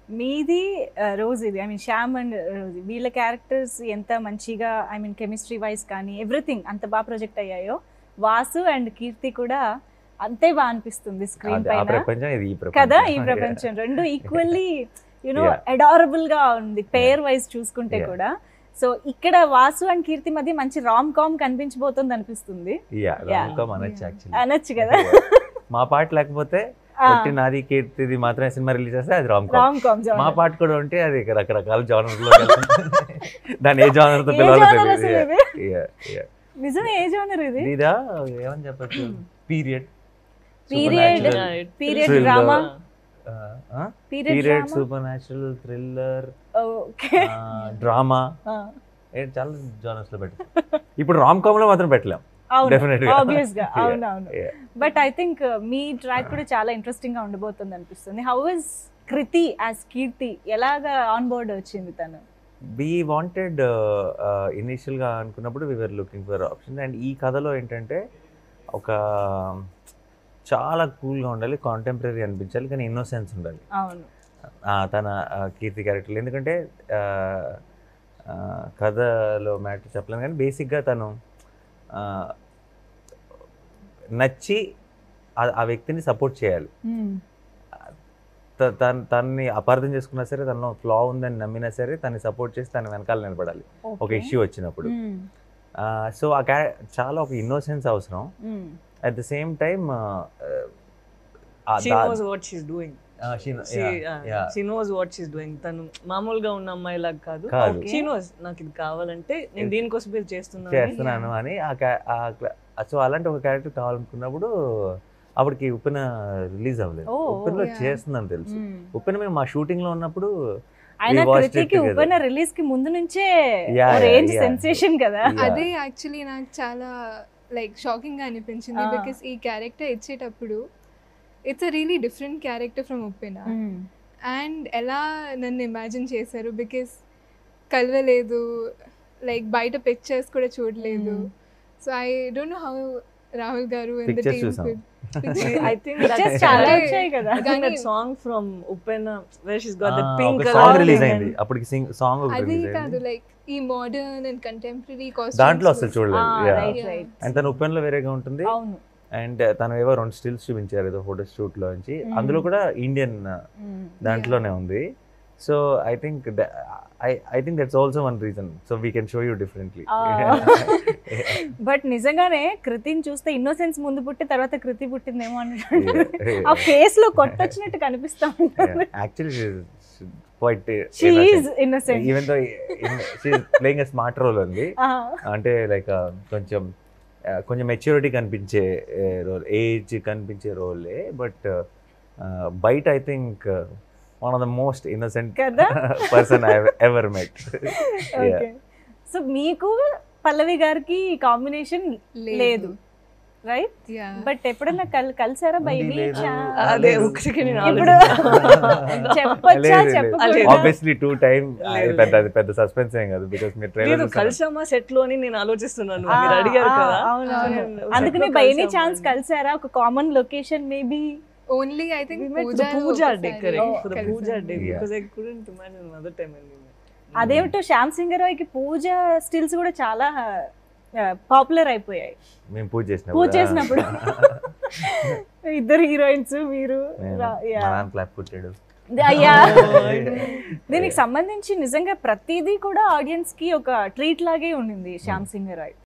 మీది ఆ, రోజ్ ఇది I mean Shyam and Rose వీళ్ళ క్యారెక్టర్స్ ఎంత మంచిగా ఐ మీన్ కెమిస్ట్రీ వైజ్ కానీ ఎవ్రీథింగ్ అంత బాగా ప్రొజెక్ట్ అయ్యాయో వాసు అండ్ కీర్తి కూడా అంతే బాగా అనిపిస్తుంది స్క్రీన్ అది ఆ పైన ప్రపంచం ఇది ఈ ప్రపంచం కదా ఈ ప్రపంచం రెండు ఈక్వల్లీ యునో Yeah. అడారబుల్ గా ఉంది పేర్ వైజ్ చూసుకుంటే Yeah. కూడా సో ఇక్కడ వాసు అండ్ కీర్తి మధ్య మంచి రామ్ కామ్ కనిపించబోతుంది అనిపిస్తుంది యా Yeah. రామ్కామ్ అనొచ్చు యాక్చువల్లీ అనొచ్చు కదా మా పాట లేకపోతే ఒట్టి నాది కీర్తిది మాత్రమే సినిమా రిలీజ్ చేస్తే అది రామ్ కామ్ రామ్ కామ్ మా పాట కూడా ఉంటే అది రకరకాల జానర్ లో దాని ఏ జానర్ తో ఏ పిలవాలో genre అసలు తెలియదు ఇది? Yeah, yeah. నిజమే ఏ జోనర్ ఇది ఇదా ఏమని చెప్పచ్చు period period Right. Period Thriller. Drama period period super natural thriller okay drama చాలా జానర్స్ లో పెట్టాం ఇప్పుడు రామ్ కామ్ లో మాత్రం పెట్టలేం అవును Definitely. ఆబ్వియస్ గా Yeah. అవును అవును Yeah. బట్ ఐ థింక్ మీ ట్రాక్ కూడా చాలా ఇంట్రెస్టింగ్ గా ఉండబోతుంది అనిపిస్తుంది how is Kriti as Keerthi ఎలాగా ఆన్ బోర్డ్ వచ్చింది తను వి వాంటెడ్ ఇనీషియల్గా అనుకున్నప్పుడు we're looking for option and ఈ కథలో ఏంటంటే ఒక చాలా కూల్గా ఉండాలి కాంటెంపరీ అనిపించాలి కానీ ఇన్నోసెన్స్ ఉండాలి అవును ఆ, తన ఆ, కీర్తి క్యారెక్టర్ ఎందుకంటే ఆ, ఆ, కథలో మ్యాటర్ చెప్పలేను కానీ బేసిక్గా తను ఆ, నచ్చి ఆ- ఆ వ్యక్తిని సపోర్ట్ చేయాలి Hmm. త- తన తనని అపార్థం చేసుకున్నా సరే తనలో ఫ్లా ఉందని నమ్మినా సరే తనని సపోర్ట్ చేసి తన వెనకాల నిలబడాలి ఒక Okay. ఇష్యూ వచ్చినప్పుడు Hmm. సో ఆ క్యా చాలా ఒక ఇన్నోసెన్స్ అవసరం Hmm. At the same time She knows what she's doing. She, uh, she knows what she's doing. తను మామూలుగా ఉన్న అమ్మాయి లాగా కాదు కాదు. షీ నోస్ నాకు ఇది కావాలంటే నేను దీనికోసం ఇది చేస్తున్నాను అని. చేస్తున్నాను అని ఆ క్యా- ఆ సో అలాంటి ఒక క్యారెక్టర్ కావాలనుకున్నప్పుడు అప్పటికి ఉప్పెన రిలీజ్ అవ్వలేదు Oh, ఉప్పెనలో yeah. చేస్తుందని తెలుసు Hmm. ఉప్పెన మేము మా షూటింగ్ లో ఉన్నప్పుడు ఆయన watched it కృతికి together. ఉపన రిలీజ్ కి ముందు నుంచే Yeah, రేంజ్ yeah. సెన్సేషన్ కదా Yeah. అదే యాక్చువల్లీ నాకు చాలా లైక్ షాకింగ్ గా అనిపించింది Ah. బికాస్ ఈ క్యారెక్టర్ ఇచ్చేటప్పుడు it's uh really different character from Uppena Hmm. And ఎలా నన్ను ఇమాజిన్ చేశారు బికాస్ కలవలేదు లైక్ బయట పిక్చర్స్ కూడా చూడలేదు Mm. So I don't know how Rahul garu and the Pictures team చూసాం. could- I think Pictures that's చాలా Like- వచ్చాయి కదా I think that song from Upena where she's got the ఆ, pink ఒక color సాంగ్ రిలీజ్ thing అయింది and- అప్పటికి song ఒకటి అది రిలీజ్ కాదు అయింది లైక్ ఈ మోడర్న్ అండ్ కంటెంపరీ దాంట్లో అసలు చూడలేదు Yeah. Right Yeah. Right and తన ఉప్పెన్లో వేరేగా ఉంటుంది అవును అండ్ తను ఏవో రెండు స్టిల్స్ చూపించారు ఏదో ఫోటో షూట్ లో నుంచి Mm. అందులో కూడా ఇండియన్ Hmm. దాంట్లోనే ఉంది so I think I I think that's also one reason so we can show you differently but నిజంగానే కృతిని చూస్తే ఇన్నోసెన్స్ ముందు పుట్టి తర్వాత కృతి పుట్టిందేమో అంటే ఆ ఫేస్ లో కొట్టొచ్చినట్టు కనిపిస్తా ఉంటుంది actually quite she innocent even though playing smart role ఉంది అంటే లైక్ కొంచెం uh, కొంచెం మెచ్యూరిటీ కనిపించే రోల్ ఏజ్ కనిపించే రోలే బట్ బయట I think one of the most innocent కదా? Person I ever met okay so మీకు పల్లవి గారికి కాంబినేషన్ లేదు రైట్ యా బట్ ఎప్పుడైనా కల్ కలిసారా బై ఉంది, లేదు. అదే ఒక సెకండ్ నేను ఇప్పుడు ఆలోచిస్తున్నా. చెప్పొచ్చా లేదు. చెప్పకూడదా ఆబ్వియస్లీ టూ టైమ్ లేదు, పెద్ద అది పెద్ద సస్పెన్స్ ఏం కాదు బికాస్ మీరు లేదు ట్రైలర్ కలిసామా సెట్ లో అని నేను ఆలోచిస్తున్నాను ఆ, మీరు అడిగారు ఆ, కదా అవును, సో అవును. నేను అందుకని set లో బై ఎనీ కలిసామా ఛాన్స్ అని. కలిసారా ఒక common location maybe only I think We met for puja the puja day, correct? Oh, For the correct. puja day, Yeah. because I couldn't imagine another time when we met. అదేమిటో శ్యామ్ సింగరాయ్కి పూజ stills కూడా చాలా popular అయిపోయాయి మేము పూజ చేసినప్పుడు పూజ చేసినప్పుడు ఇద్దరు heroines మీరు నేను- రా- మా yeah. నాన్న క్లాప్ కొట్టాడు అయ్యా దీనికి సంబంధించి నిజంగా ప్రతిదీ కూడా ఆడియన్స్ కి ఒక ట్రీట్ లాగే ఉండింది శ్యామ్ సింగరాయ్